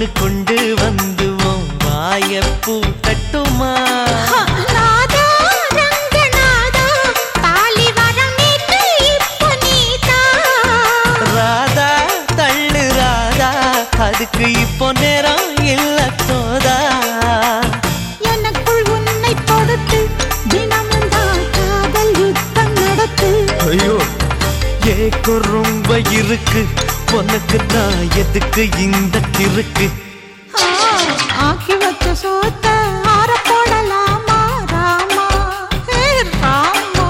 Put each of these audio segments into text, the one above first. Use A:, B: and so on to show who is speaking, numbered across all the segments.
A: கொண்டு வந்து உன் வாய பூட்டட்டுமா
B: நாதா ரங்கநாதா தாலி வரம் நீட்டு இப்போ நீதா
A: ராதா தள்ளு ராதா அதுக்கு இப்போ நேரம் இல்ல தோதா
B: எனக்குள் உன்னை கொடுத்து தினமும் தான் காதல் யுத்தம் நடத்து
A: ஐயோ ஏக்கம் ரொம்ப இருக்கு உனக்கு நான் எதுக்கு இந்த கிறுக்கு
B: ஆ, ஆக்கி வச்ச சோத்த ஆற போடலாமா ராமா ஹே Rama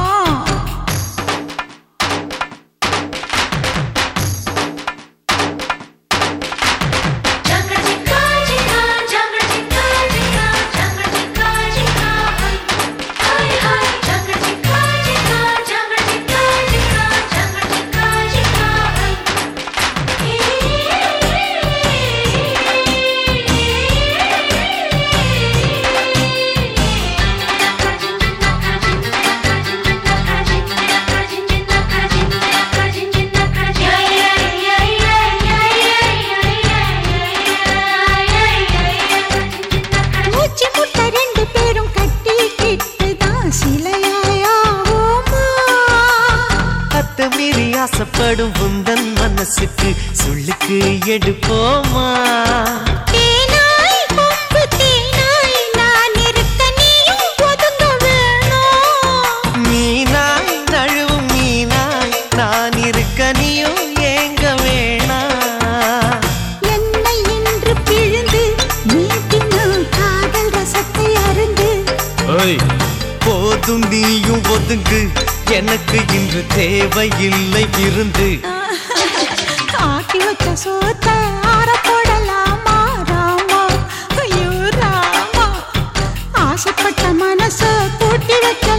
C: Jungle chica chica, jungle chica chica, jungle chica chica, hi hi. Jungle chica chica, jungle chica chica, jungle chica chica,
B: மூச்சு முட்டை ரெண்டு பேரும் கட்டிக்கிட்டு தான் சிலையாயாவோமா
A: அத்து மீறி ஆசைப்படும் உந்தன் மனசுக்கு சொல்லுக்கு எடுப்போமா
B: தேனாய் கொம்பு தேனாய் நான் இருக்க நீயும் ஒதுங்க வேணும்
A: மீனாய் நழுவும் மீனாய் நான் இருக்க நீயும் ஏங்க வேணா
B: என்னை இன்று பிழிந்து நீட்டினால் காதல் ரசத்தை அருந்து
A: போதும் நீயும் ஒதுங்கு எனக்கு இன்று தேவையில்லை விருந்து
B: ஆக்கி வச்ச சோத்த ஆற போடலாமா ராமா ஐயோ ராமா ஆசைப்பட்ட மனச பூட்டி வைக்க